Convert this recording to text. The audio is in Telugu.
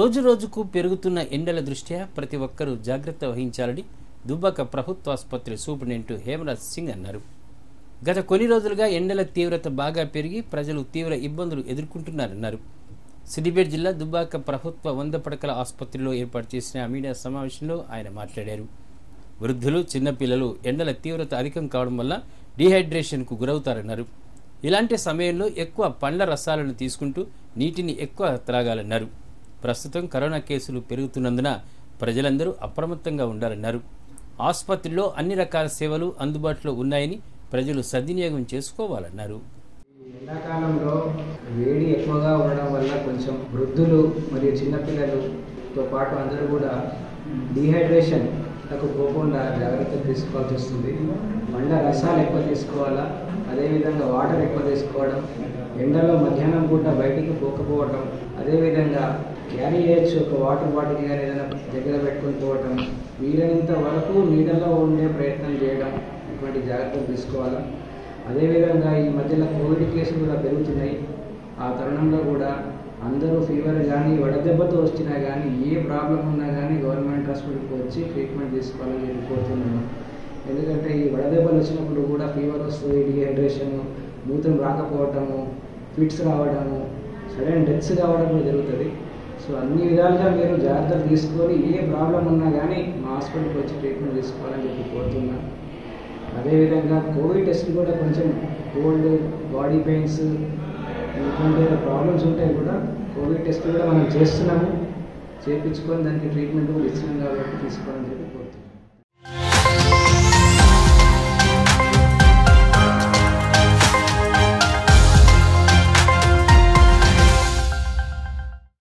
రోజు రోజుకు పెరుగుతున్న ఎండల దృష్ట్యా ప్రతి ఒక్కరూ జాగ్రత్త వహించాలని దుబ్బాక ప్రభుత్వ ఆసుపత్రి సూపరింటెండెంట్ హేమరాజ్ సింగ్ అన్నారు గత కొన్ని రోజులుగా ఎండల తీవ్రత బాగా పెరిగి ప్రజలు తీవ్ర ఇబ్బందులు ఎదుర్కొంటున్నారన్నారు సిద్దిపేట జిల్లా దుబ్బాక ప్రభుత్వ వంద పడకల ఆసుపత్రిలో ఏర్పాటు చేసిన మీడియా సమావేశంలో ఆయన మాట్లాడారు వృద్ధులు చిన్నపిల్లలు ఎండల తీవ్రత అధికం కావడం వల్ల డీహైడ్రేషన్కు గురవుతారన్నారు ఇలాంటి సమయంలో ఎక్కువ పండ్ల రసాలను తీసుకుంటూ నీటిని ఎక్కువ త్రాగాలన్నారు ప్రస్తుతం కరోనా కేసులు పెరుగుతున్నందున ప్రజలందరూ అప్రమత్తంగా ఉండాలన్నారు ఆసుపత్రిలో అన్ని రకాల సేవలు అందుబాటులో ఉన్నాయని ప్రజలు సద్వినియోగం చేసుకోవాలన్నారు ఎండాకాలంలో వేడి ఎక్కువగా ఉండడం వల్ల కొంచెం వృద్ధులు మరియు చిన్నపిల్లలతో పాటు అందరూ కూడా డీహైడ్రేషన్ లకు పోకుండా జాగ్రత్తలు తీసుకోవాల్సి వస్తుంది పండ్ల రసాలు ఎక్కువ తీసుకోవాలా అదేవిధంగా వాటర్ ఎక్కువ తీసుకోవడం ఎండలో మధ్యాహ్నం పూట బయటికి పోకపోవటం అదేవిధంగా క్యారీ చేయొచ్చు ఒక వాటర్ బాటిల్ కానీ ఏదైనా దగ్గర పెట్టుకొని పోవటం వీలైనంత వరకు నీడలో ఉండే ప్రయత్నం చేయడం ఇటువంటి జాగ్రత్తలు తీసుకోవాలా అదేవిధంగా ఈ మధ్యలో కోవిడ్ కేసులు కూడా పెరుగుతున్నాయి ఆ తరుణంలో కూడా అందరూ ఫీవర్ కానీ వడదెబ్బతో వచ్చినా కానీ ఏ ప్రాబ్లం ఉన్నా కానీ గవర్నమెంట్ హాస్పిటల్కి వచ్చి ట్రీట్మెంట్ తీసుకోవాలని చెప్పి కోరుతున్నాను ఎందుకంటే ఈ వడదెబ్బలు వచ్చినప్పుడు కూడా ఫీవర్ వస్తుంది డిహైడ్రేషన్ మూత్రం రాకపోవటము ఫిట్స్ రావడము సడన్ డెత్స్ కావడం కూడా జరుగుతుంది సో అన్ని విధాలుగా మీరు జాగ్రత్తలు తీసుకొని ఏ ప్రాబ్లం ఉన్నా కానీ మా హాస్పిటల్కి వచ్చి ట్రీట్మెంట్ తీసుకోవాలని చెప్పి కోరుతున్నాను అదేవిధంగా కోవిడ్ టెస్ట్ కూడా కొంచెం కోల్డ్ బాడీ పెయిన్స్ ఇటువంటి ప్రాబ్లమ్స్ ఉంటాయి కూడా కోవిడ్ టెస్ట్ కూడా మనం చేస్తున్నాము చేయించుకొని దానికి ట్రీట్మెంట్ కూడా ఇస్తున్నాం కాబట్టి తీసుకోవాలని చెప్పి కోరుతున్నాను